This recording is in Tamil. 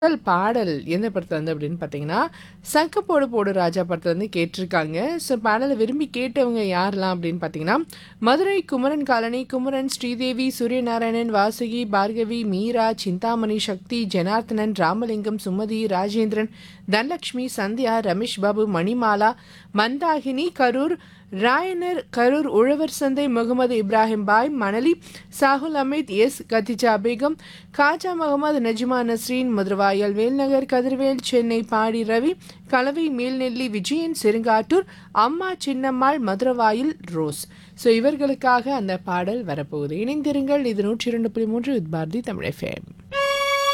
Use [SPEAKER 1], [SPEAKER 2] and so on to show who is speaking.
[SPEAKER 1] முதல் பாடல் எந்த படத்துலேருந்து அப்படின்னு பார்த்தீங்கன்னா சக்கப்போடு போடு ராஜா படத்துலேருந்து கேட்டிருக்காங்க ஸோ பாடலை விரும்பி கேட்டவங்க யாரெல்லாம் அப்படின்னு பார்த்தீங்கன்னா மதுரை குமரன் காலனி குமரன் ஸ்ரீதேவி சூரியநாராயணன் வாசுகி பார்கவி மீரா சிந்தாமணி சக்தி ஜனார்த்தனன் ராமலிங்கம் சுமதி ராஜேந்திரன் தனலட்சுமி சந்தியா ரமேஷ் பாபு மணிமாலா மந்தாகினி கரூர் ராயனர் கரூர் உழவர் சந்தை முகமது இப்ராஹிம் பாய் மணலி சாகுல் அமித் எஸ் கத்திஜா பேகம் காஜா முகமது நஜ்மா நஸ்ரீன் மதுரவாயல் வேல்நகர் கதிர்வேல் சென்னை பாடி ரவி கலவை மேல்நெல்லி விஜயன் செருங்காட்டூர் அம்மா சின்னம்மாள் மதுரவாயில் ரோஸ் ஸோ இவர்களுக்காக அந்த பாடல் வரப்போகுது இணைந்திருங்கள் இது நூற்றி இரண்டு புள்ளி மூன்று வித் பாரதி தமிழ் எஃப்எம்